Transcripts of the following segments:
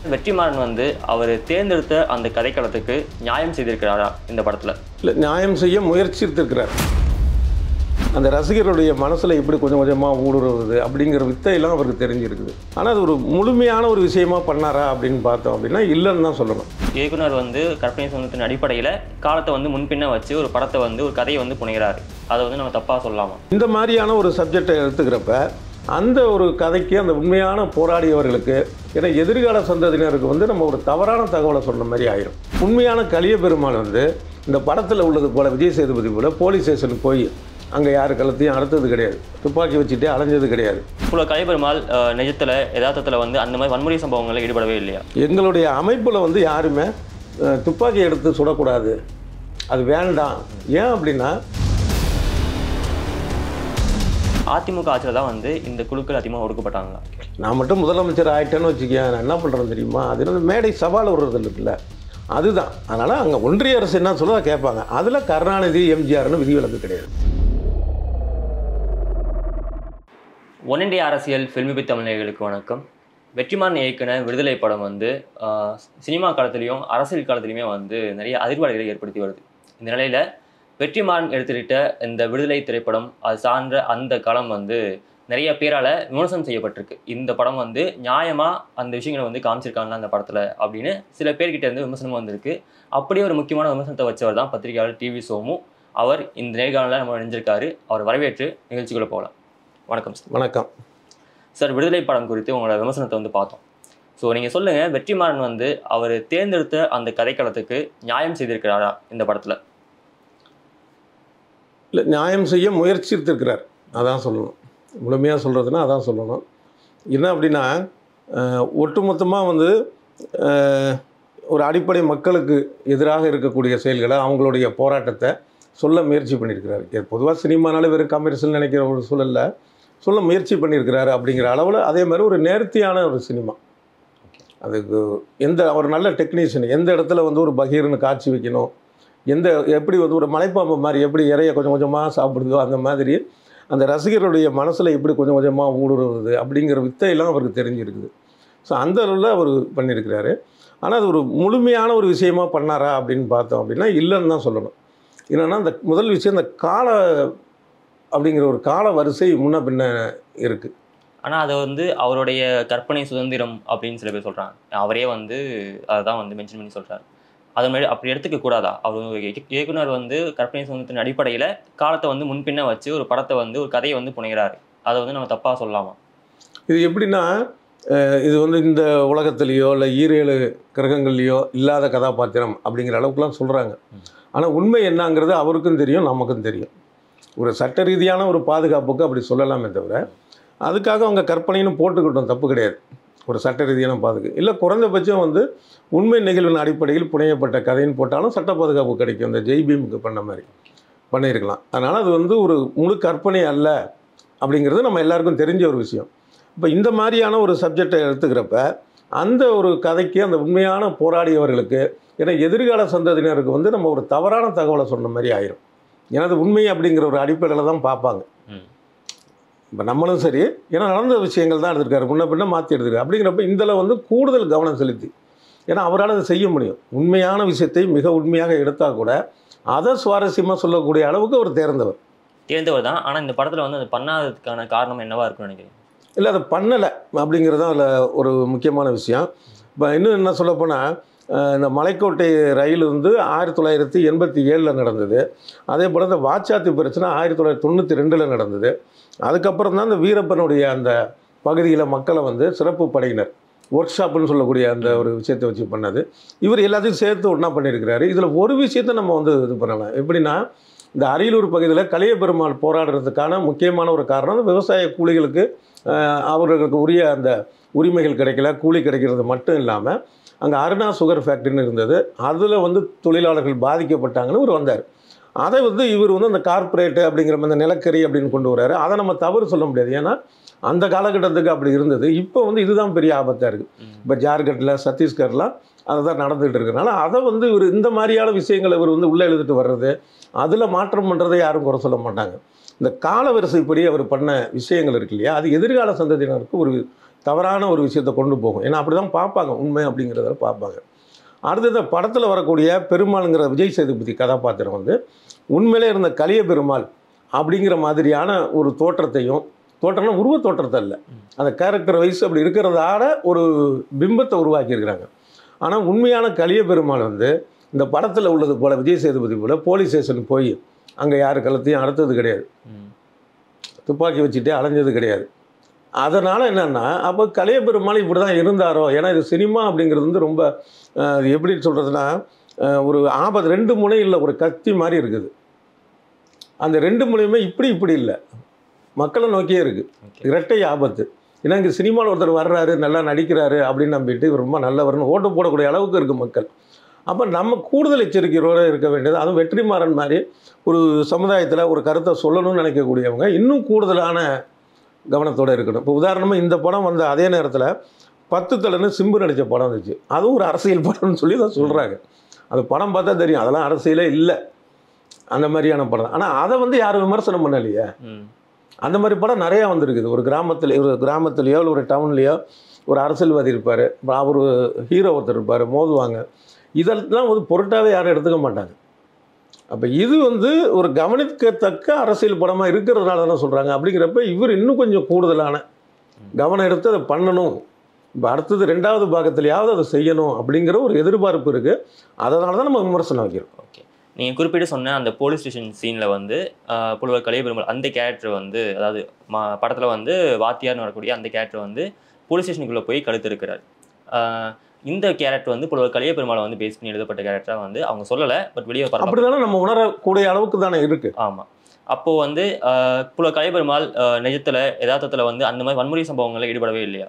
வெற்றிமாறன் வந்து அவர் தேர்ந்தெடுத்த அந்த கதைக்களத்துக்கு நியாயம் செய்திருக்கிறாரா இந்த படத்தில் இல்லை நியாயம் செய்ய முயற்சித்திருக்கிறார் அந்த ரசிகர்களுடைய மனசில் எப்படி கொஞ்சம் கொஞ்சமாக ஊடுருவது அப்படிங்கிற வித்தையெல்லாம் அவருக்கு தெரிஞ்சிருக்குது ஆனால் அது ஒரு முழுமையான ஒரு விஷயமா பண்ணாரா அப்படின்னு பார்த்தோம் அப்படின்னா இல்லைன்னு தான் சொல்லணும் இயக்குனர் வந்து கற்பனை சொந்தத்தின் அடிப்படையில் காலத்தை வந்து முன்பின்ன வச்சு ஒரு படத்தை வந்து ஒரு கதையை வந்து புனைகிறாரு அதை வந்து நம்ம தப்பாக சொல்லலாமா இந்த மாதிரியான ஒரு சப்ஜெக்டை எடுத்துக்கிறப்ப அந்த ஒரு கதைக்கு அந்த உண்மையான போராடியவர்களுக்கு ஏன்னா எதிர்கால சந்ததியினருக்கு வந்து நம்ம ஒரு தவறான தகவலை சொன்ன மாதிரி ஆயிரும் உண்மையான கலிய பெருமாள் வந்து இந்த படத்தில் உள்ளது போல விஜய் சேதுபதி போல போலீஸ் ஸ்டேஷனுக்கு போய் அங்கே யார் கழுத்தையும் அறுத்தது கிடையாது துப்பாக்கி வச்சுட்டே அலைஞ்சது கிடையாது இவ்வளோ கலைபெருமாள் அஹ், நிஜத்தில் யதார்த்தத்தில் வந்து அந்த மாதிரி வன்முறை சம்பவங்களில் ஈடுபடவே இல்லையா எங்களுடைய அமைப்பில் வந்து யாருமே அஹ், துப்பாக்கி எடுத்து சுடக்கூடாது அது வேண்டாம் ஏன் அப்படின்னா அதிமுக ஆட்சியில் தான் வந்து இந்த குழுக்கள் அதிகமாக ஒடுக்கப்பட்டாங்க நான் மட்டும் முதலமைச்சர் ஆயிட்டேன்னு வச்சுக்கேன் நான் என்ன பண்ணுறேன் தெரியுமா அது வந்து மேடை சவால் விடுறது இருக்குல்ல அதுதான் அதனால் அங்கே ஒன்றிய அரசு என்ன சொல்லுதோ அதை கேட்பாங்க அதில் கருணாநிதி எம்ஜிஆர்னு விதிவிலக்கு கிடையாது ஒன் இண்டியா அரசியல் ஃபில்மிபி தமிழர்களுக்கு வணக்கம் வெற்றிமாறன் இயக்குன விடுதலை படம் வந்து ஆஹ், சினிமா காலத்துலேயும் அரசியல் காலத்துலையுமே வந்து நிறைய அதிர்வலைகளை ஏற்படுத்தி வருது இந்த நிலையில் வெற்றிமாறன் எடுத்துக்கிட்ட இந்த விடுதலை திரைப்படம் அது சார்ந்த அந்த களம் வந்து நிறைய பேரால் விமர்சனம் செய்யப்பட்டிருக்கு இந்த படம் வந்து நியாயமாக அந்த விஷயங்களை வந்து காமிச்சிருக்காங்க அந்த படத்தில் அப்படின்னு சில பேர்கிட்ட இருந்து விமர்சனம் வந்திருக்கு அப்படியே ஒரு முக்கியமான விமர்சனத்தை வச்சவர் தான் பத்திரிகையாளர் டிவி சோமு அவர் இந்த நேர்காணலில் நம்ம இணைஞ்சிருக்காரு அவர் வரவேற்று நிகழ்ச்சிக்குள்ளே போகலாம் வணக்கம் சார் வணக்கம் சார் விடுதலை படம் குறித்து உங்களோட விமர்சனத்தை வந்து பார்த்தோம் ஸோ நீங்கள் சொல்லுங்கள் வெற்றிமாறன் வந்து அவர் தேர்ந்தெடுத்த அந்த கதைக்களத்துக்கு நியாயம் செய்திருக்கிறாரா இந்த படத்தில் இல்லை நியாயம் செய்ய முயற்சித்திருக்கிறார் அதான் சொல்லணும் முழுமையாக சொல்கிறதுனா அதான் சொல்லணும் என்ன அப்படின்னா அஹ், ஒட்டுமொத்தமாக வந்து அஹ், ஒரு அடிப்படை மக்களுக்கு எதிராக இருக்கக்கூடிய செயல்களை அவங்களுடைய போராட்டத்தை சொல்ல முயற்சி பண்ணியிருக்கிறாரு பொதுவாக சினிமானாலே வெறும் கமர்ஷியல் நினைக்கிற ஒரு சூழல்ல சொல்ல முயற்சி பண்ணியிருக்கிறாரு அப்படிங்கிற அளவில் அதே மாதிரி ஒரு நேர்த்தியான ஒரு சினிமா அதுக்கு எந்த ஒரு நல்ல டெக்னீஷியன் எந்த இடத்துல வந்து ஒரு பகீர்னு காட்சி வைக்கணும் எந்த எப்படி வந்து ஒரு மலைப்பாம்பு மாதிரி எப்படி இறைய கொஞ்சம் கொஞ்சமாக சாப்பிடுதோ அந்த மாதிரி அந்த ரசிகர்களுடைய மனசில் எப்படி கொஞ்சம் கொஞ்சமாக ஊடுருவது அப்படிங்கிற வித்தையெல்லாம் அவருக்கு தெரிஞ்சிருக்குது ஸோ அந்த அளவில் அவர் பண்ணியிருக்கிறாரு ஆனால் அது ஒரு முழுமையான ஒரு விஷயமா பண்ணாரா அப்படின்னு பார்த்தோம் அப்படின்னா இல்லைன்னு தான் சொல்லணும் என்னென்னா அந்த முதல் விஷயம் இந்த கால அப்படிங்கிற ஒரு கால வரிசை முன்ன பின்ன இருக்குது ஆனால் அதை வந்து அவருடைய கற்பனை சுதந்திரம் அப்படின்னு சில பேர் சொல்கிறாங்க அவரே வந்து அதை தான் வந்து மென்ஷன் பண்ணி சொல்கிறார் அது மாதிரி அப்படி எடுத்துக்க கூடாதா அவர் ஒரு இயக்கு- இயக்குனர் வந்து கற்பனை சுதந்திரத்தின் அடிப்படையில் காலத்தை வந்து முன்பின்ன வச்சு ஒரு படத்தை வந்து ஒரு கதையை வந்து புனைகிறாரு அதை வந்து நம்ம தப்பாக சொல்லலாமா இது எப்படின்னா அஹ், இது வந்து இந்த உலகத்திலேயோ இல்லை ஈரேழு கிரகங்கள்லையோ இல்லாத கதாபாத்திரம் அப்படிங்கிற அளவுக்குலாம் சொல்கிறாங்க ஆனால் உண்மை என்னங்கிறது அவருக்கும் தெரியும் நமக்கும் தெரியும் ஒரு சட்ட ரீதியான ஒரு பாதுகாப்புக்கு அப்படி சொல்லலாமே தவிர அதுக்காக அவங்க கற்பனைன்னு போட்டுக்கிட்டோம் தப்பு கிடையாது ஒரு சட்ட ரீதியான பாதுகாப்பு இல்லை குறைந்தபட்சம் வந்து உண்மை நிகழ்வின் அடிப்படையில் புனையப்பட்ட கதைன்னு போட்டாலும் சட்ட பாதுகாப்பு கிடைக்கும் இந்த ஜெய் பீமுக்கு பண்ண மாதிரி பண்ணியிருக்கலாம் அதனால் அது வந்து ஒரு முழு கற்பனை அல்ல அப்படிங்கிறது நம்ம எல்லாருக்கும் தெரிஞ்ச ஒரு விஷயம் இப்போ இந்த மாதிரியான ஒரு சப்ஜெக்டை எடுத்துக்கிறப்ப அந்த ஒரு கதைக்கு அந்த உண்மையான போராடியவர்களுக்கு ஏன்னா எதிர்கால சந்ததியினருக்கு வந்து நம்ம ஒரு தவறான தகவலை சொன்ன மாதிரி ஆயிரும் ஏன்னா அது உண்மை அப்படிங்கிற ஒரு அடிப்படையில் தான் பார்ப்பாங்க ம் இப்போ நம்மளும் சரி ஏன்னா நடந்த விஷயங்கள் தான் எடுத்திருக்காரு முன்ன பின்ன மாற்றி எடுத்திருக்காரு அப்படிங்கிறப்ப இதில் வந்து கூடுதல் கவனம் செலுத்தி ஏன்னா அவரால் அதை செய்ய முடியும் உண்மையான விஷயத்தை மிக உண்மையாக எடுத்தால் கூட அதை சுவாரஸ்யமாக சொல்லக்கூடிய அளவுக்கு அவர் தேர்ந்தவர் தேர்ந்தவர் தான் ஆனால் இந்த படத்தில் வந்து அது பண்ணாததுக்கான காரணம் என்னவா இருக்கும்னு நினைக்கிறேன் இல்லை அதை பண்ணலை அப்படிங்கிறது தான் அதில் ஒரு முக்கியமான விஷயம் இப்போ இன்னும் என்ன சொல்லப்போனால் இந்த மலைக்கோட்டை ரயில் வந்து ஆயிரத்தி தொள்ளாயிரத்தி எண்பத்தி ஏழில் நடந்தது அதே போல் இந்த வாச்சாத்தி பிரச்சனை ஆயிரத்தி தொள்ளாயிரத்தி தொண்ணூற்றி ரெண்டில் நடந்தது அதுக்கப்புறம் தான் இந்த வீரப்பனுடைய அந்த பகுதியில் மக்களை வந்து சிறப்பு படையினர் ஒர்க் ஷாப்புன்னு சொல்லக்கூடிய அந்த ஒரு விஷயத்தை வச்சு பண்ணது இவர் எல்லாத்தையும் சேர்த்து ஒன்றா பண்ணியிருக்கிறாரு இதில் ஒரு விஷயத்தை நம்ம வந்து இது பண்ணலாம் எப்படின்னா இந்த அரியலூர் பகுதியில் கலிய பெருமாள் போராடுறதுக்கான முக்கியமான ஒரு காரணம் அந்த விவசாய கூலிகளுக்கு ஆஹ், அவர்களுக்கு உரிய அந்த உரிமைகள் கிடைக்கல கூலி கிடைக்கிறது மட்டும் இல்லாமல் அங்கே அருணா சுகர் ஃபேக்ட்ரின்னு இருந்தது அதில் வந்து தொழிலாளர்கள் பாதிக்கப்பட்டாங்கன்னு இவர் வந்தார் அதை வந்து இவர் வந்து அந்த கார்ப்பரேட்டு அப்படிங்கிற அந்த நிலக்கரி அப்படின்னு கொண்டு வராரு அதை நம்ம தவறு சொல்ல முடியாது ஏன்னா அந்த காலகட்டத்துக்கு அப்படி இருந்தது இப்போ வந்து இதுதான் பெரிய ஆபத்தாக இருக்குது இப்போ ஜார்க்கண்டில் சத்தீஸ்கர்லாம் அதை தான் நடந்துகிட்டு இருக்கனால அதை வந்து இவர் இந்த மாதிரியான விஷயங்களை இவர் வந்து உள்ளே எழுதிட்டு வர்றது அதில் மாற்றம் பண்ணுறதை யாரும் குறை சொல்ல மாட்டாங்க இந்த காலவரிசைப்படி அவர் பண்ண விஷயங்கள் இருக்கு இல்லையா அது எதிர்கால சந்ததியினருக்கு ஒரு தவறான ஒரு விஷயத்தை கொண்டு போகும் ஏன்னா அப்படி தான் பார்ப்பாங்க உண்மை அப்படிங்கிறத பார்ப்பாங்க அடுத்தது படத்தில் வரக்கூடிய பெருமாளுங்கிற விஜய் சேதுபதி கதாபாத்திரம் வந்து உண்மையிலே இருந்த கலிய பெருமாள் அப்படிங்கிற மாதிரியான ஒரு தோற்றத்தையும் தோற்றம்னா உருவ தோற்றத்தை இல்லை அந்த கேரக்டர் வைஸ் அப்படி இருக்கிறதால ஒரு பிம்பத்தை உருவாக்கியிருக்கிறாங்க ஆனால் உண்மையான கலிய பெருமாள் வந்து இந்த படத்தில் உள்ளது போல் விஜய் சேதுபதி போல் போலீஸ் ஸ்டேஷன் போய் அங்கே யார் கழுத்தையும் அறுத்தது கிடையாது ம். துப்பாக்கி வச்சுட்டே அலைஞ்சது கிடையாது அதனால் என்னென்னா அப்போ கலைய பெருமாள் இப்படி தான் இருந்தாரோ ஏன்னா இது சினிமா அப்படிங்கிறது வந்து ரொம்ப அஹ், அது எப்படி சொல்கிறதுனா ஒரு ஆபத்து ரெண்டு முனை இல்லை ஒரு கத்தி மாதிரி இருக்குது அந்த ரெண்டு முனையுமே இப்படி இப்படி இல்லை மக்களை நோக்கியே இருக்குது Okay. இரட்டை ஆபத்து ஏன்னா இங்கே சினிமாவில் ஒருத்தர் வர்றாரு நல்லா நடிக்கிறாரு அப்படின்னு நம்பிட்டு இவர் ரொம்ப நல்லவர்னு ஓட்டு போடக்கூடிய அளவுக்கு இருக்குது மக்கள் அப்போ நம்ம கூடுதல் எச்சரிக்கையோடு இருக்க வேண்டியது அதுவும் வெற்றிமாறன் மாதிரி ஒரு சமுதாயத்தில் ஒரு கருத்தை சொல்லணும்னு நினைக்கக்கூடியவங்க இன்னும் கூடுதலான கவனத்தோடு இருக்கணும் இப்போ உதாரணமாக இந்த படம் வந்த அதே நேரத்தில் பத்து தலைன்னு சிம்பு நடித்த படம் வந்துச்சு அதுவும் ஒரு அரசியல் படம்னு சொல்லி தான் சொல்கிறாங்க அது படம் பார்த்தா தெரியும் அதெல்லாம் அரசியலே இல்லை அந்த மாதிரியான படம் ஆனால் அதை வந்து யாரும் விமர்சனம் பண்ணலையே ம். அந்த மாதிரி படம் நிறையா வந்திருக்குது ஒரு கிராமத்தில் ஒரு கிராமத்துலேயோ இல்லை ஒரு டவுன்லேயோ ஒரு அரசியல்வாதி இருப்பார் அவர் ஹீரோ ஒருத்தர் இருப்பார் மோதுவாங்க இதெல்லாம் வந்து பொருட்டாவே யாரும் எடுத்துக்க மாட்டாங்க அப்போ இது வந்து ஒரு கவனிக்கத்தக்க அரசியல் படமாக இருக்கிறதுனால தானே சொல்கிறாங்க அப்படிங்கிறப்ப இவர் இன்னும் கொஞ்சம் கூடுதலான கவனம் எடுத்து அதை பண்ணணும் இப்போ அடுத்தது ரெண்டாவது பாகத்துலையாவது அதை செய்யணும் அப்படிங்கிற ஒரு எதிர்பார்ப்பு இருக்குது அதனால தான் நம்ம விமர்சனம் வைக்கிறோம் ஓகே நீங்கள் குறிப்பிட்டு சொன்ன அந்த போலீஸ் ஸ்டேஷன் சீனில் வந்து ஆஹ், புலவர் கலிய பெருமாள் அந்த கேரக்டர் வந்து அதாவது மா படத்தில் வந்து வாத்தியார்னு வரக்கூடிய அந்த கேரக்டர் வந்து போலீஸ் ஸ்டேஷனுக்குள்ளே போய் கழுத்து இருக்கிறார் ஆஹ், இந்த கேரக்டர் வந்து புலவர் கலிய பெருமாளை வந்து பேஸ் பண்ணி எழுதப்பட்ட கேரக்டராக வந்து அவங்க சொல்லலை பட் வெளியே பரவ அப்படி தானே நம்ம உணரக்கூடிய அளவுக்கு தானே இருக்குது ஆமாம் அப்போது வந்து ஆஹ், புலவர் கலிய பெருமாள் நிஜத்தில் யதார்த்தத்தில் வந்து அந்த மாதிரி வன்முறை சம்பவங்களில் ஈடுபடவே இல்லையா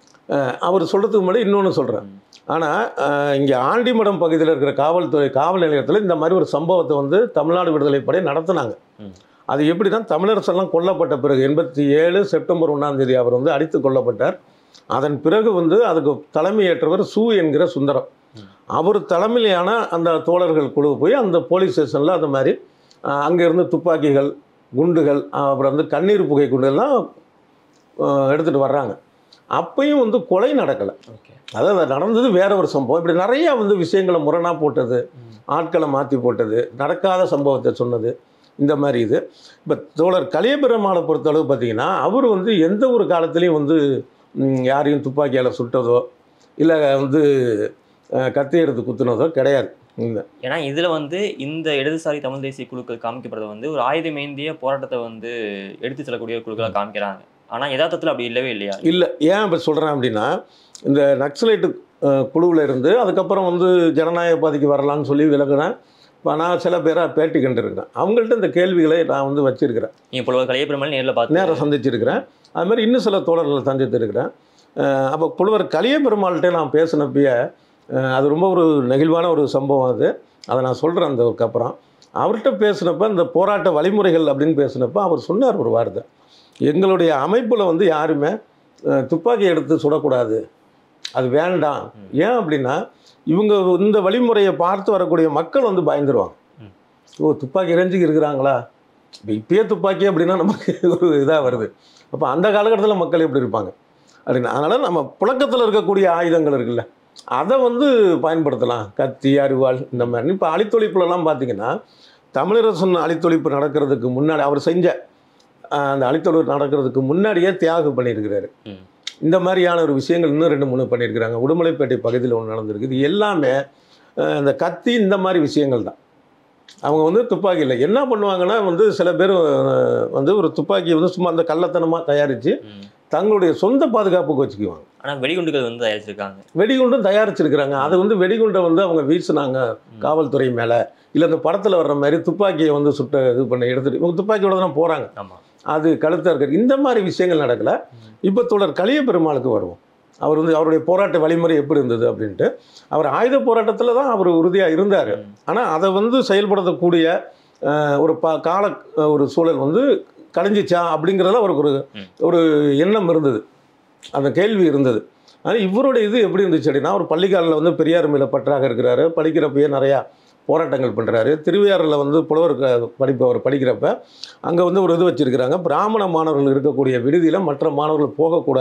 அவர் சொல்கிறதுக்கு முன்னாடி இன்னொன்று சொல்கிறேன் ம். ஆனால் இங்கே ஆண்டிமடம் பகுதியில் இருக்கிற காவல்துறை காவல் நிலையத்தில் இந்த மாதிரி ஒரு சம்பவத்தை வந்து தமிழ்நாடு விடுதலை படை நடத்துனாங்க ம். அது எப்படின்னா தமிழரசெல்லாம் கொல்லப்பட்ட பிறகு எண்பத்தி ஏழு செப்டம்பர் ஒன்றாம் தேதி அவர் வந்து அடித்து கொல்லப்பட்டார் அதன் பிறகு வந்து அதுக்கு தலைமையேற்றவர் சு என்கிற சுந்தரம் ம். அவர் அவர் தலைமையிலான அந்த தோழர்கள் குழு போய் அந்த போலீஸ் ஸ்டேஷனில் அந்த மாதிரி அங்கே இருந்து துப்பாக்கிகள் குண்டுகள் அஹ், அப்புறம் வந்து கண்ணீர் புகை குண்டுகள்லாம் எடுத்துகிட்டு வர்றாங்க அப்பயும் வந்து கொலை நடக்கலை ஓகே அதாவது அது நடந்தது வேற ஒரு சம்பவம் இப்படி நிறைய வந்து விஷயங்களை முரணாக போட்டது ஆட்களை மாற்றி போட்டது நடக்காத சம்பவத்தை சொன்னது இந்த மாதிரி இது இப்போ தோழர் கலியபெருமாளை பொறுத்தளவு பார்த்தீங்கன்னா அவர் வந்து எந்த ஒரு காலத்துலேயும் வந்து ம், யாரையும் துப்பாக்கியால் சுட்டதோ இல்லை வந்து அஹ், கத்தி எடுத்து குத்துனதோ கிடையாது இல்லை ஏன்னா இதில் வந்து இந்த இடதுசாரி தமிழ் தேசிய குழுக்கள் காமிக்கப்படுறது வந்து ஒரு ஆயுதமேந்திய போராட்டத்தை வந்து எடுத்து செல்லக்கூடிய குழுக்களாக காமிக்கிறாங்க ஆனால் யதார்த்தத்தில் அப்படி இல்லவே இல்லையா இல்லை ஏன் இப்போ சொல்கிறேன் அப்படின்னா இந்த நக்சலைட்டு குழுவில் இருந்து அதுக்கப்புறம் வந்து ஜனநாயக பாதைக்கு வரலான்னு சொல்லி விலகுனேன் இப்போ நான் சில பேரை பேட்டி கண்டிருக்கிறேன் அவங்கள்ட்ட இந்த கேள்விகளை நான் வந்து வச்சிருக்கிறேன் நீங்கள் புலவர் கலிய பெருமாள் நேரில் பார்த்து நேரம் சந்திச்சிருக்கிறேன் அது மாதிரி இன்னும் சில தோழர்களை சந்தித்திருக்கிறேன் அஹ் அப்போ புலவர் கலிய பெருமாள்கிட்ட நான் பேசினப்பயே அஹ் அது ரொம்ப ஒரு நெகிழ்வான ஒரு சம்பவம் அது அதை நான் சொல்கிறேன் அதுக்கப்புறம் அவர்கிட்ட பேசினப்ப இந்த போராட்ட வழிமுறைகள் அப்படின்னு பேசினப்ப அவர் சொன்னார் ஒரு வார்த்தை எங்களுடைய அமைப்பில் வந்து யாருமே அஹ், துப்பாக்கி எடுத்து சுடக்கூடாது அது வேண்டாம் ஏன் அப்படின்னா இவங்க இந்த வழிமுறையை பார்த்து வரக்கூடிய மக்கள் வந்து பயந்துருவாங்க ம். ஓ துப்பாக்கி ரேஞ்சுக்கு இருக்கிறாங்களா இப்போ இப்பயே துப்பாக்கி அப்படின்னா நமக்கு ஒரு இதாக வருது அப்போ அந்த காலகட்டத்தில் மக்கள் எப்படி இருப்பாங்க அப்படின்னு அதனால் நம்ம புழக்கத்தில் இருக்கக்கூடிய ஆயுதங்கள் இருக்குல்ல அதை வந்து பயன்படுத்தலாம் கத்தி அரிவாள் இந்த மாதிரி இப்போ அழித்தொழிப்புலலாம் பார்த்தீங்கன்னா தமிழரசன் அழித்தொழிப்பு நடக்கிறதுக்கு முன்னாடி அவர் செஞ்ச ஆஹ், அந்த அழித்தொழிப்பு நடக்கிறதுக்கு முன்னாடியே தியாகம் பண்ணியிருக்கிறாரு ம். இந்த மாதிரியான ஒரு விஷயங்கள் இன்னும் ரெண்டு மூணு பண்ணியிருக்கிறாங்க உடுமலைப்பேட்டை பகுதியில் ஒன்று நடந்திருக்கு இது எல்லாமே ஆஹ், இந்த கத்தி இந்த மாதிரி விஷயங்கள் தான் அவங்க வந்து துப்பாக்கி இல்லை என்ன பண்ணுவாங்கன்னா வந்து சில பேர் ஆஹ், வந்து ஒரு துப்பாக்கியை வந்து சும்மா அந்த கள்ளத்தனமாக தயாரித்து ம். தங்களுடைய சொந்த பாதுகாப்புக்கு வச்சுக்குவாங்க ஆனால் வெடிகுண்டுகள் வந்து தயாரிச்சிருக்காங்க வெடிகுண்டும் தயாரிச்சிருக்கிறாங்க அது வந்து வெடிகுண்டை வந்து அவங்க வீசினாங்க காவல்துறை மேலே இல்லை இந்த படத்தில் வர்ற மாதிரி துப்பாக்கியை வந்து சுட்ட இது பண்ணி எடுத்துட்டு இவங்க துப்பாக்கியோட தான் போகிறாங்க ஆமாம் அது கழுத்தாக இருக்கிற இந்த மாதிரி விஷயங்கள் நடக்கலை இப்போ தோழர் கலிய பெருமாளுக்கு வருவோம் அவர் வந்து அவருடைய போராட்ட வழிமுறை எப்படி இருந்தது அப்படின்ட்டு அவர் ஆயுத போராட்டத்தில் தான் அவர் உறுதியாக இருந்தார் ஆனால் அதை வந்து செயல்படுத்தக்கூடிய அஹ், ஒரு ப கால அஹ், ஒரு சூழல் வந்து கலைஞ்சிச்சா அப்படிங்கிறதுல அவருக்கு ஒரு ம். ஒரு எண்ணம் இருந்தது அந்த கேள்வி இருந்தது ஆனால் இவருடைய இது எப்படி இருந்துச்சு அப்படின்னா அவர் பள்ளிக்காலில் வந்து பெரியார் மேல பற்றாக இருக்கிறாரு படிக்கிறப்பயே நிறையா போராட்டங்கள் பண்ணுறாரு திருவையாறில் வந்து புலவர் க- படிப்பு அவர் படிக்கிறப்ப அங்கே வந்து ஒரு இது வச்சுருக்கிறாங்க பிராமண மாணவர்கள் இருக்கக்கூடிய விடுதியில் மற்ற மாணவர்கள் போகக்கூடாது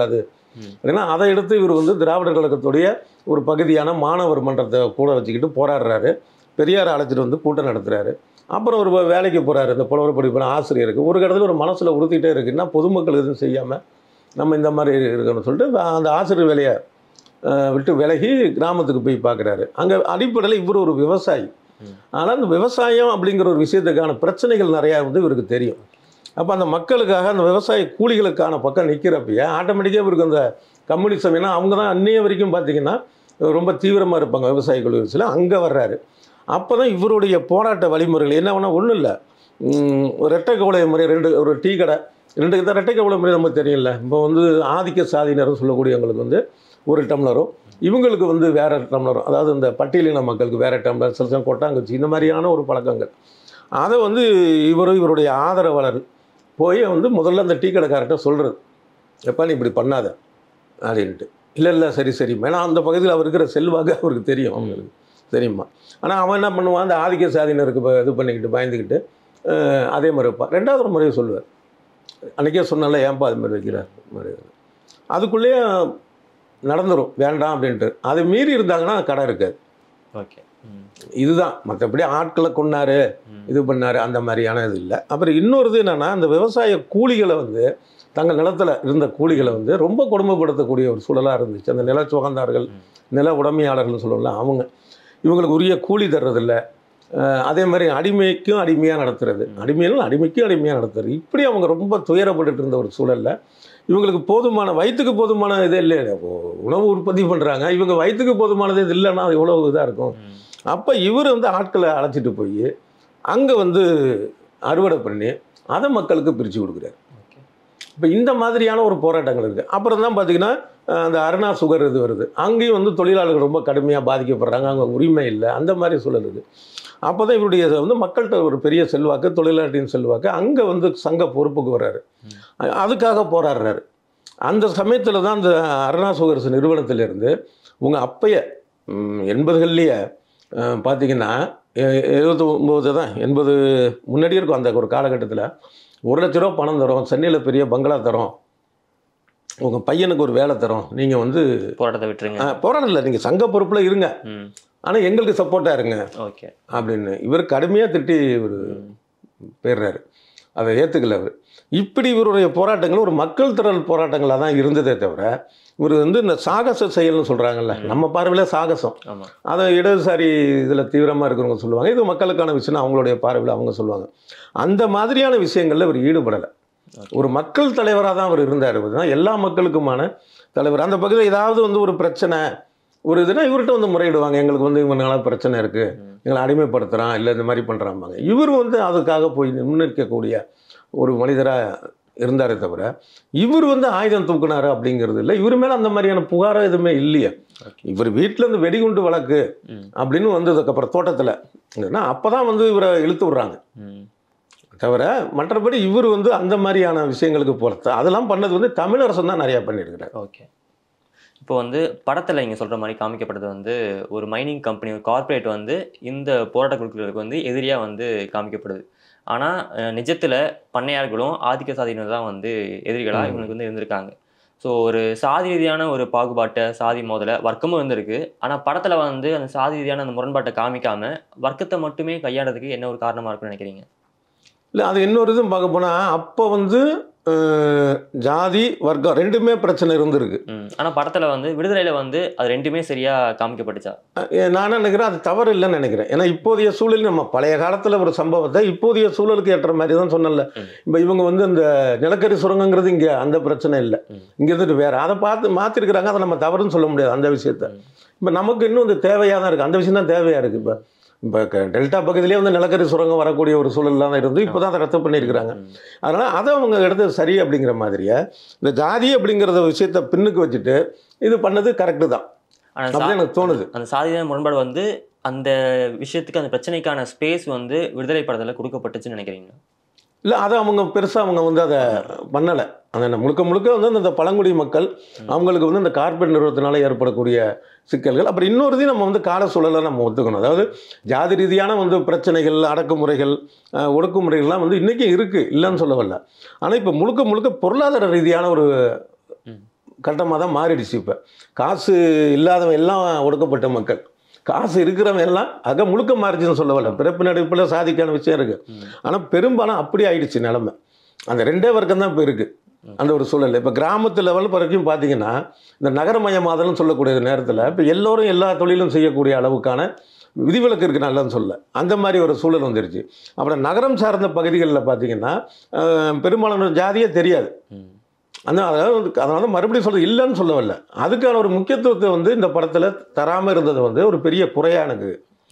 ம். அப்படின்னா அதை எடுத்து இவர் வந்து திராவிடர் கழகத்துடைய ஒரு பகுதியான மாணவர் மன்றத்தை கூட வச்சுக்கிட்டு போராடுறாரு பெரியார் அழைச்சிட்டு வந்து கூட்டம் நடத்துறாரு அப்புறம் ஒரு வே- வேலைக்கு போறாரு இந்த புலவர் படிப்பு ஆசிரியருக்கு ஒரு இடத்துல ஒரு மனசுல உறுத்திட்டே இருக்குன்னா பொதுமக்கள் எதுவும் செய்யாம நம்ம இந்த மாதிரி இருக்கணும்னு சொல்லிட்டு வ- அந்த ஆசிரியர் வேலையை அஹ், விட்டு விலகி கிராமத்துக்கு போய் பார்க்குறாரு அங்கே அடிப்படையில் இவர் ஒரு விவசாயி ம். ஆனால் அந்த விவசாயம் அப்படிங்கிற ஒரு விஷயத்துக்கான பிரச்சனைகள் நிறையா வந்து இவருக்கு தெரியும் அப்போ அந்த மக்களுக்காக அந்த விவசாய கூலிகளுக்கான பக்கம் நிற்கிறப்பயே ஆட்டோமேட்டிக்காக இவருக்கு அந்த கம்யூனிசம் ஏன்னா அவங்க தான் அன்னைய வரைக்கும் பார்த்தீங்கன்னா ரொம்ப தீவிரமாக இருப்பாங்க விவசாய குழு விஷயத்தில் அங்கே வர்றாரு அப்போ தான் இவருடைய போராட்ட வழிமுறைகள் என்ன வேணால் ஒன்றும் இல்லை ஒரு ரெட்டை கவலை முறை ரெண்டு ஒரு டீ கடை ரெண்டு இந்த ரெட்டை கவலை முறை நமக்கு தெரியல இப்போ வந்து ஆதிக்க சாதியினர்னு சொல்லக்கூடியவங்களுக்கு வந்து ஒரு டம்ளரும் இவங்களுக்கு வந்து வேற டம்ளரும் அதாவது இந்த பட்டியலின மக்களுக்கு வேற டம்ளர் சில சமயம் கொட்டாங்குச்சி இந்த மாதிரியான ஒரு பழக்கங்கள் அதை வந்து இவரும் இவருடைய ஆதரவாளர் போய் வந்து முதல்ல அந்த டீ கடைக்காரர்கிட்ட சொல்கிறது எப்பா நீ இப்படி பண்ணாத அப்படின்ட்டு இல்லை இல்லை சரி சரி ஏன்னா அந்த பகுதியில் அவர் இருக்கிற செல்வாக்கு அவருக்கு தெரியும் அவங்களுக்கு தெரியுமா ஆனால் அவன் என்ன பண்ணுவான் அந்த ஆதிக்க சாதியினருக்கு ப- இது பண்ணிக்கிட்டு பயந்துக்கிட்டு அஹ், அதே மாதிரி வைப்பான் ரெண்டாவது ஒரு முறையை சொல்லுவார் அன்றைக்கே சொன்னால ஏன்பா அது மாதிரி வைக்கிறார் இது மாதிரி அதுக்குள்ளேயே நடந்துரும் வேண்டாம் அப்படின்ட்டு அதை மீறி இருந்தாங்கன்னா கடை இருக்காது ஓகே ம் இதுதான் மற்றபடி ஆட்களை கொன்னாரு ம். இது பண்ணாரு அந்த மாதிரியான இது இல்லை அப்புறம் இன்னொரு இது என்னன்னா அந்த விவசாய கூலிகளை வந்து தங்கள் நிலத்துல இருந்த கூலிகளை வந்து ரொம்ப கொடுமைப்படுத்தக்கூடிய ஒரு சூழலாக இருந்துச்சு அந்த நில சுகந்தார்கள் ம். நில உடைமையாளர்கள்னு சொல்லலாம் அவங்க இவங்களுக்கு உரிய கூலி தர்றதில்ல அஹ் அதே மாதிரி அடிமைக்கும் அடிமையாக நடத்துறது அடிமையிலும் அடிமைக்கும் அடிமையாக நடத்துறது இப்படி அவங்க ரொம்ப துயரப்பட்டுட்டு இருந்த ஒரு சூழல்ல இவங்களுக்கு போதுமான வயிற்றுக்கு போதுமான இது இல்லை உணவு உற்பத்தி பண்ணுறாங்க இவங்க வயிற்றுக்கு போதுமானது இது இல்லைன்னா அது எவ்வளோ இதாக இருக்கும் ம். அப்போ இவர் வந்து ஆட்களை அழைச்சிட்டு போய் அங்கே வந்து அறுவடை பண்ணி அதை மக்களுக்கு பிரித்து கொடுக்குறாரு ஓகே இப்போ இந்த மாதிரியான ஒரு போராட்டங்கள் இருக்குது அப்புறம் தான் பார்த்தீங்கன்னா அஹ், அந்த அருணா சுகர் இது வருது அங்கேயும் வந்து தொழிலாளர்கள் ரொம்ப கடுமையாக பாதிக்கப்படுறாங்க அங்கே உரிமை இல்லை அந்த மாதிரி சூழல் இருக்குது அப்போ தான் இவருடைய வந்து மக்கள்கிட்ட ஒரு பெரிய செல்வாக்கு தொழிலாளர்களின் செல்வாக்கு அங்கே வந்து சங்க பொறுப்புக்கு வர்றாரு அ- அதுக்காக போராடுறாரு அந்த சமயத்தில் தான் அந்த அருணா சுகர்ஸ் நிறுவனத்திலிருந்து உங்கள் அப்பைய ம், எண்பதுகள்லேயே அஹ், பார்த்தீங்கன்னா எ- எழுபத்தி ஒம்பது தான் எண்பது முன்னாடி இருக்கும் அந்த ஒரு காலகட்டத்தில் ஒரு லட்ச ரூபா பணம் தரோம் சென்னையில் பெரிய பங்களா தரோம் உங்கள் பையனுக்கு ஒரு வேலை தரோம் நீங்கள் வந்து போராட்டத்தை விட்டுருங்க போராடல நீங்கள் சங்க பொறுப்பில் இருங்க ம் ஆனால் எங்களுக்கு சப்போர்ட்டாக இருங்க ஓகே அப்படின்னு இவர் கடுமையாக திட்டி இவர் போயிடுறாரு அதை ஏற்றுக்கல அவர் இப்படி இவருடைய போராட்டங்கள் ஒரு மக்கள் திரள் போராட்டங்களாக தான் இருந்ததே தவிர இவர் வந்து இந்த சாகச செயல்னு சொல்கிறாங்கல்ல நம்ம பார்வையில் சாகசம் ஆமா அதை இடதுசாரி இதில் தீவிரமாக இருக்கிறவங்க சொல்லுவாங்க இது மக்களுக்கான விஷயம் அவங்களுடைய பார்வையில் அவங்க சொல்லுவாங்க அந்த மாதிரியான விஷயங்களில் இவர் ஈடுபடலை Okay. ஒரு மக்கள் தலைவராக தான் அவர் இருந்தார் இதுதான் எல்லா மக்களுக்குமான தலைவர் அந்த பகுதியில் ஏதாவது வந்து ஒரு பிரச்சனை ஒரு இதுனா இவர்கிட்ட வந்து முறையிடுவாங்க எங்களுக்கு வந்து இவங்களால பிரச்சனை இருக்குது ம். எங்களை அடிமைப்படுத்துகிறான் இல்லை இந்த மாதிரி பண்ணுறாம்பாங்க இவர் வந்து அதுக்காக போய் முன்னிற்கக்கூடிய ஒரு மனிதராக இருந்தாரே தவிர இவர் வந்து ஆயுதம் தூக்குனாரு அப்படிங்கிறது இல்லை இவர் மேலே அந்த மாதிரியான புகாரோ எதுவுமே இல்லையே ஓகே இவர் வீட்டில் இருந்து வெடிகுண்டு வழக்கு ம் அப்படின்னு வந்ததுக்கப்புறம் தோட்டத்தில் ஏன்னா அப்போ தான் வந்து இவரை இழுத்து விட்றாங்க ம் தவிர மற்றபடி இவர் வந்து அந்த மாதிரியான விஷயங்களுக்கு போகிறது அதெல்லாம் பண்ணது வந்து தமிழரசன் தான் நிறையா பண்ணியிருக்கிறார் ஓகே இப்போ வந்து படத்தில் இங்கே சொல்கிற மாதிரி காமிக்கப்பட்டது வந்து ஒரு மைனிங் கம்பெனி ஒரு கார்ப்பரேட் வந்து இந்த போராட்ட குழுக்களுக்கு வந்து எதிரியாக வந்து காமிக்கப்படுது ஆனால் நிஜத்தில் பண்ணையார்களும் ஆதிக்க சாதியினர் தான் வந்து எதிரிகளாக ம். இவங்களுக்கு வந்து இருந்திருக்காங்க ஸோ ஒரு சாதி ரீதியான ஒரு பாகுபாட்டை சாதி மோதலை வர்க்கமும் இருந்திருக்கு ஆனால் படத்தில் வந்து அந்த சாதி ரீதியான அந்த முரண்பாட்டை காமிக்காம வர்க்கத்தை மட்டுமே கையாடுறதுக்கு என்ன ஒரு காரணமாக இருக்குன்னு நினைக்கிறீங்க இல்லை அது இன்னொரு இதுவும் பார்க்க போனால் அப்போ வந்து அஹ், ஜாதி வர்க்கம் ரெண்டுமே பிரச்சனை இருந்திருக்கு ம் ஆனால் படத்தில் வந்து விடுதலையில் வந்து அது ரெண்டுமே சரியாக காமிக்கப்பட்டுச்சா அஹ், நான் என்ன நினைக்கிறேன் அது தவறு இல்லைன்னு நினைக்கிறேன் ஏன்னா இப்போதைய சூழல் நம்ம பழைய காலத்தில் ஒரு சம்பவத்தை இப்போதைய சூழலுக்கு ஏற்ற மாதிரி தான் சொன்னல ம். இப்போ இவங்க வந்து இந்த நிலக்கரி சுரங்கங்கிறது இங்கே அந்த பிரச்சனை இல்லை ம். இங்கே இருந்துட்டு வேறு அதை பார்த்து மாற்றிருக்கிறாங்க அதை நம்ம தவறுன்னு சொல்ல முடியாது அந்த விஷயத்த ம். இப்போ நமக்கு இன்னும் இந்த தேவையாக தான் இருக்குது அந்த விஷயம் தான் தேவையாக இருக்குது இப்போ இப்போ க- டெல்டா பகுதியிலே வந்து நிலக்கரி சுரங்கம் வரக்கூடிய ஒரு சூழல்லாம் தான் இருந்து இப்போ தான் அதை ரத்து பண்ணியிருக்கிறாங்க ம். அதனால் அதை அவங்க எடுத்தது சரி அப்படிங்கிற மாதிரியே இந்த ஜாதி அப்படிங்கிறத விஷயத்த பின்னுக்கு வச்சுட்டு இது பண்ணது கரெக்டு தான் ஆனால் அப்படின்னு எனக்கு தோணுது அந்த சாதியான முரண்பாடு வந்து அந்த விஷயத்துக்கு அந்த பிரச்சனைக்கான ஸ்பேஸ் வந்து விடுதலை படத்தில் கொடுக்கப்பட்டுச்சுன்னு நினைக்கிறீங்க இல்லை அதை அவங்க பெருசாக அவங்க வந்து அதை பண்ணலை அந்த என்ன முழுக்க முழுக்க வந்து அந்த பழங்குடி மக்கள் அவங்களுக்கு வந்து இந்த கார்பரேட் நிறுவனத்தினால ஏற்படக்கூடிய சிக்கல்கள் அப்புறம் இன்னொருதையும் நம்ம வந்து கால சூழலை நம்ம ஒத்துக்கணும் அதாவது ஜாதி ரீதியான வந்து பிரச்சனைகள் அடக்குமுறைகள் அஹ், ஒடுக்குமுறைகள்லாம் வந்து இன்றைக்கும் இருக்குது இல்லைன்னு சொல்ல வரல ஆனால் இப்போ முழுக்க முழுக்க பொருளாதார ரீதியான ஒரு ம். கட்டமாக தான் மாறிடுச்சு இப்போ காசு இல்லாதவன் எல்லாம் ஒடுக்கப்பட்ட மக்கள் காசு இருக்கிறவன் எல்லாம் அக முழுக்க மாறிச்சுன்னு சொல்ல வரல பிறப்பு நடிப்பில் சாதிக்கான விஷயம் இருக்குது ம். ஆனால் பெரும்பாலும் அப்படி ஆயிடுச்சு நிலமை அந்த ரெண்டே வர்க்கம் தான் இப்போ இருக்குது அந்த ஒரு சூழல் இப்போ கிராமத்து லெவல் வரைக்கும் பார்த்தீங்கன்னா இந்த நகரமயமாதல்னு சொல்லக்கூடிய நேரத்தில் இப்போ எல்லோரும் எல்லா தொழிலும் செய்யக்கூடிய அளவுக்கான விதிவிலக்கு இருக்கு நல்லன்னு சொல்ல அந்த மாதிரி ஒரு சூழல் வந்துருச்சு அப்புறம் நகரம் சார்ந்த பகுதிகளில் பார்த்தீங்கன்னா அஹ், பெரும்பாலான ஜாதியே தெரியாது ம். அந்த அதாவது வந்து அதனால மறுபடியும் சொல்றது இல்லைன்னு சொல்ல வரல அதுக்கான ஒரு முக்கியத்துவத்தை வந்து இந்த படத்தில் தராமல் இருந்தது வந்து ஒரு பெரிய குறையா எனக்கு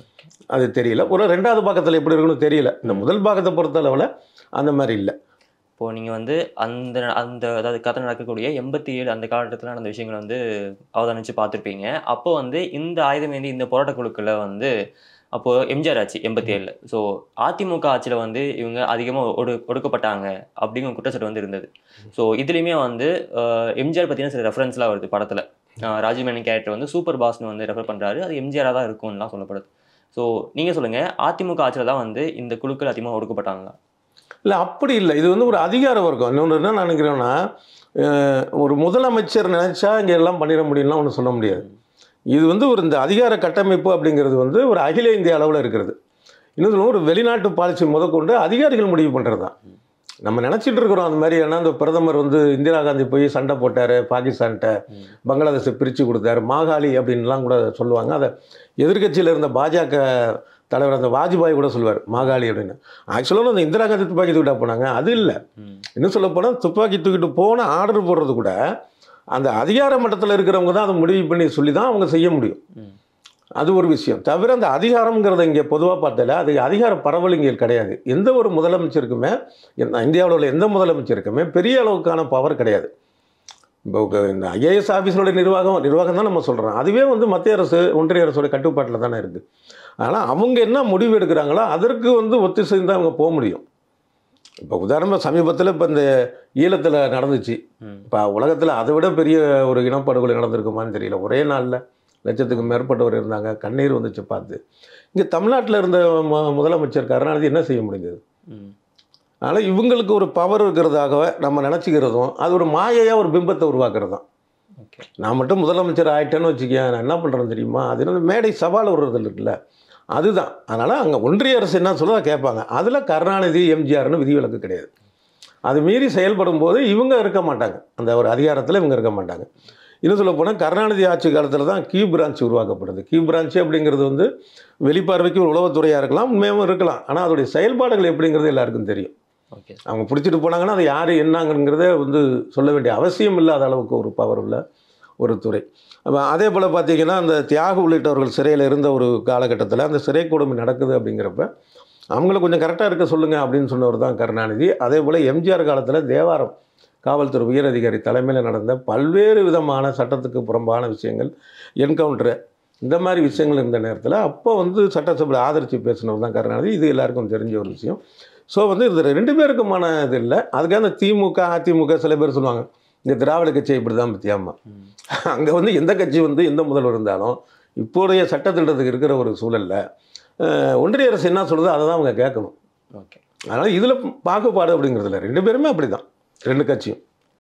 அது தெரியல ஒரு ரெண்டாவது பாக்கத்தில் எப்படி இருக்குன்னு தெரியல இந்த முதல் பாக்கத்தை பொறுத்த அளவில் அந்த மாதிரி இல்லை இப்போ நீங்கள் வந்து அந்த அந்த அதாவது கதை நடக்கக்கூடிய எண்பத்தி ஏழு அந்த காலகட்டத்தில் நடந்த விஷயங்களை வந்து அவதானிச்சு பார்த்துருப்பீங்க அப்போ வந்து இந்த ஆயுதமேந்தி இந்த போராட்ட குழுக்களை வந்து அப்போ எம்ஜிஆர் ஆட்சி எண்பத்தி ஏழில் ஸோ அதிமுக ஆட்சியில் வந்து இவங்க அதிகமாக ஒடு ஒடுக்கப்பட்டாங்க அப்படிங்கிற குற்றச்சாட்டு வந்து இருந்தது ஸோ இதுலேயுமே வந்து அஹ், எம்ஜிஆர் பற்றின சில ரெஃபரன்ஸ்லாம் வருது படத்தில் ராஜீவ்மேனன் கேரக்டர் வந்து சூப்பர் பாஸ்னு வந்து ரெஃபர் பண்ணுறாரு அது எம்ஜிஆராக தான் இருக்கும்லாம் சொல்லப்படுது ஸோ நீங்கள் சொல்லுங்கள் அதிமுக ஆட்சியில் தான் வந்து இந்த குழுக்கள் அதிகமாக ஒடுக்கப்பட்டாங்களா இல்லை அப்படி இல்லை இது வந்து ஒரு அதிகார வர்க்கம் இன்னொன்று என்ன நான் நினைக்கிறேன்னா அஹ், ஒரு முதலமைச்சர் நினைச்சா இங்கே எல்லாம் பண்ணிட முடியும்லாம் ஒன்றும் சொல்ல முடியாது இது வந்து ஒரு இந்த அதிகார கட்டமைப்பு அப்படிங்கிறது வந்து ஒரு அகில இந்திய அளவில் இருக்கிறது இன்னும் சொல்லுவோம் ஒரு வெளிநாட்டு பாலிசி முதற்கொண்டு அதிகாரிகள் முடிவு பண்ணுறது தான் நம்ம நினச்சிட்டு இருக்கிறோம் அந்த மாதிரி ஏன்னா இந்த பிரதமர் வந்து இந்திரா காந்தி போய் சண்டை போட்டார் பாகிஸ்தான்கிட்ட பங்களாதேஷை பிரித்து கொடுத்தாரு மாகாளி அப்படின்லாம் கூட சொல்லுவாங்க அதை எதிர்க்கட்சியில் இருந்த பாஜக தலைவர் அந்த வாஜ்பாய் கூட சொல்லுவார் மாகாளி அப்படின்னு ஆக்சுவலாக அந்த இந்திரா காந்தி துப்பாக்கி தூக்கிட்டா போனாங்க அது இல்லை ம் இன்னும் சொல்ல போனால் துப்பாக்கி தூக்கிட்டு போன ஆர்டர் போடுறது கூட அந்த அதிகார மட்டத்தில் இருக்கிறவங்க தான் அதை முடிவு பண்ணி சொல்லி தான் அவங்க செய்ய முடியும் ம் அது ஒரு விஷயம் தவிர அந்த அதிகாரம்ங்கிறத இங்கே பொதுவாக பார்த்தால அது அதிகார பரவல் இங்கே கிடையாது எந்த ஒரு முதலமைச்சருக்குமே எந்த- இந்தியாவில் உள்ள எந்த முதலமைச்சருக்குமே பெரிய அளவுக்கான பவர் கிடையாது இப்போ க- இந்த ஐஏஎஸ் ஆஃபீஸரோட நிர்வாகம் நிர்வாகம் தான் நம்ம சொல்கிறோம் அதுவே வந்து மத்திய அரசு ஒன்றிய அரசோட கட்டுப்பாட்டில் தானே இருக்குது ஆனால் அவங்க என்ன முடிவு எடுக்கிறாங்களோ அதற்கு வந்து ஒத்திசைந்து அவங்க போக முடியும் இப்போ உதாரணமாக சமீபத்தில் இப்போ இந்த ஈழத்தில் நடந்துச்சு ம் இப்போ உலகத்தில் அதை விட பெரிய ஒரு இனப்படுகொலை நடந்திருக்குமான்னு தெரியல ஒரே நாளில் லட்சத்துக்கு மேற்பட்டவர் இருந்தாங்க கண்ணீர் வந்துச்சு பார்த்து இங்கே தமிழ்நாட்டில் இருந்த மு முதலமைச்சர் கருணாநிதி என்ன செய்ய முடிஞ்சது ம் அதனால் இவங்களுக்கு ஒரு பவர் இருக்கிறதாகவே நம்ம நினச்சிக்கிறதும் அது ஒரு மாயையாக ஒரு பிம்பத்தை உருவாக்குறது தான் ஓகே நான் மட்டும் முதலமைச்சர் ஆயிட்டேன்னு வச்சுக்கேன் நான் என்ன பண்ணுறேன்னு தெரியுமா அது வந்து மேடை சவால் விடுறது இருக்குல்ல அதுதான் அதனால் அங்கே ஒன்றிய அரசு என்ன சொல்லுதோ அதை கேட்பாங்க அதில் கருணாநிதி எம்ஜிஆர்னு விதிவிலக்கு கிடையாது அது மீறி செயல்படும் போது இவங்க இருக்க மாட்டாங்க அந்த ஒரு அதிகாரத்தில் இவங்க இருக்க மாட்டாங்க இன்னும் சொல்ல போனால் கருணாநிதி ஆட்சி காலத்தில் தான் கியூ பிரான்ச் உருவாக்கப்படுது கியூ பிரான்ச் அப்படிங்கிறது வந்து வெளிப்பார்வைக்கு ஒரு உளவுத்துறையாக இருக்கலாம் உண்மையாகவும் இருக்கலாம் ஆனால் அதோடைய செயல்பாடுகள் எப்படிங்கிறது எல்லாருக்கும் தெரியும் ஓகே அவங்க பிடிச்சிட்டு போனாங்கன்னா அது யார் என்னங்கிறத வந்து சொல்ல வேண்டிய அவசியம் இல்லாத அளவுக்கு ஒரு பவர் உள்ள ஒரு துறை அப்ப அதே போல் பார்த்தீங்கன்னா அந்த தியாக உள்ளிட்டவர்கள் சிறையில் இருந்த ஒரு காலகட்டத்தில் அந்த சிறை கொடுமை நடக்குது அப்படிங்கிறப்ப அவங்கள கொஞ்சம் கரெக்டாக இருக்க சொல்லுங்கள் அப்படின்னு சொன்னவர் தான் கருணாநிதி அதே போல் எம்ஜிஆர் காலத்தில் தேவாரம் காவல்துறை உயரதிகாரி தலைமையில் நடந்த பல்வேறு விதமான சட்டத்துக்கு புறம்பான விஷயங்கள் என்கவுண்டரு இந்த மாதிரி விஷயங்கள் இருந்த நேரத்தில் அப்போ வந்து சட்டசபையில் ஆதரித்து பேசினவர் தான் கருணாநிதி இது எல்லாருக்கும் தெரிஞ்ச ஒரு விஷயம் ஸோ வந்து இது ரெண்டு பேருக்குமான இது இல்லை அதுக்காக இந்த திமுக அதிமுக சில பேர் சொல்லுவாங்க இந்த திராவிட கட்சி இப்படி தான் பற்றியாமா ம் அங்கே வந்து எந்த கட்சி வந்து எந்த முதல்வர் இருந்தாலும் இப்போதைய சட்டத்திட்டத்துக்கு இருக்கிற ஒரு சூழலில் அஹ், ஒன்றிய அரசு என்ன சொல்லுதோ அதை தான் அவங்க கேட்கணும் ஓகே அதனால் இதில் பாகுபாடு அப்படிங்கிறதுல ரெண்டு பேருமே அப்படி தான் ரெண்டு கட்சியும்